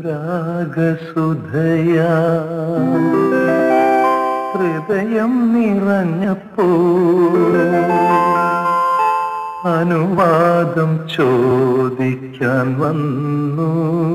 അനുരാഗസുധയാ ഹൃദയം നിറഞ്ഞപ്പോ അനുവാദം ചോദിക്കാൻ വന്നു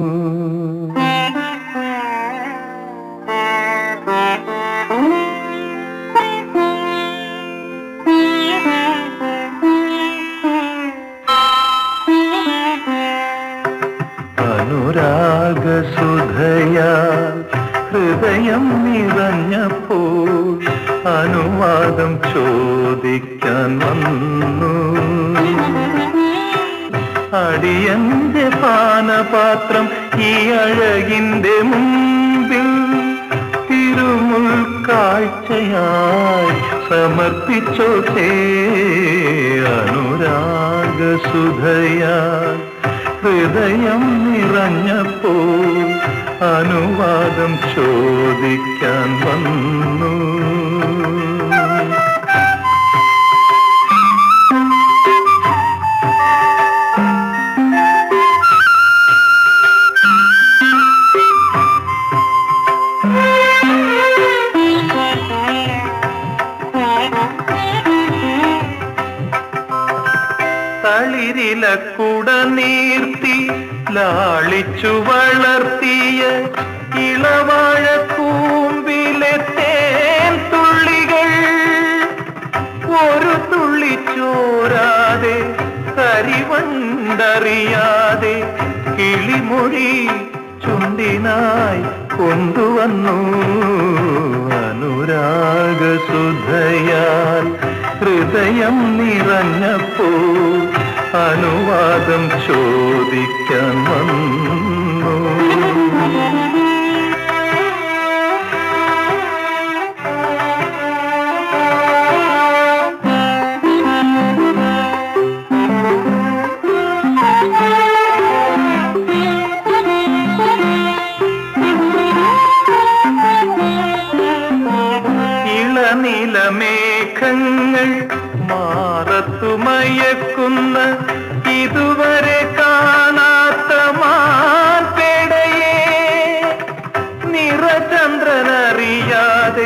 അനുരാഗസുധയാ ഹൃദയം നിറഞ്ഞപ്പോൾ അനുവാദം ചോദിക്കാൻ വന്നു അടിയന്റെ പാനപാത്രം ഈ അഴകിന്റെ മുമ്പിൽ തിരുമുൾ കാഴ്ചയായി സമർപ്പിച്ചോട്ടെ അനുരാഗസുധയാൽ ഹൃദയം നിറഞ്ഞപ്പോൾ അനുവാദം ചോദിക്കാൻ വന്നു തളിരില കുട നീർത്തി ലാളിച്ചു വളർത്തിയ ഇളവാഴ കൂമ്പിലെ തേൻ തുള്ളികൾ ഒരു തുള്ളി ചോരാതെ കരിവണ്ടറിയാതെ കിളിമൊഴി ചുണ്ടിനായി കൊണ്ടുവന്നു അനുരാഗസുധയാൽ ഹൃദയം നിറഞ്ഞപ്പോ അനുവാദം ചോദിക്കാൻ വന്നു ഇളനിലമേഘങ്ങൾ മാറത്തുമയക്കുന്ന ഇതുവരെ കാണാത്ത മാൻപേടയെ നിറചന്ദ്രനറിയാതെ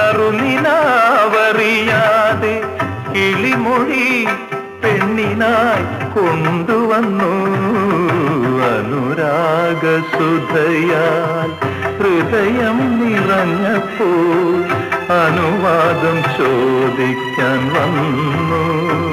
നറുനിലാവറിയാതെ കിളിമൊഴി പെണ്ണിനായി കൊണ്ടുവന്നു അനുരാഗസുധയാൽ ഹൃദയം നിറഞ്ഞപ്പോൾ അനുവാദം ചോദിക്കാൻ വന്നു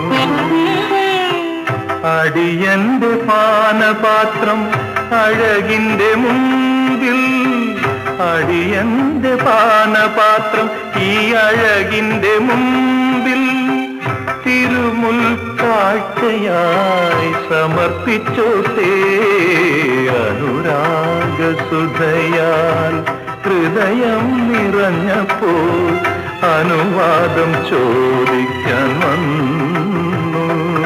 അടിയന്റെ പാനപാത്രം അഴകിന്റെ മുമ്പിൽ അടിയന്റെ പാനപാത്രം ഈ അഴകിന്റെ മുമ്പിൽ തിരുമുൽ കാഴ്ചയായി സമർപ്പിച്ചോട്ടേ അനുരാഗസുധയാൽ ഹൃദയം നിറഞ്ഞപ്പോൾ അനുവാദം ചോദിക്കാൻ വന്നു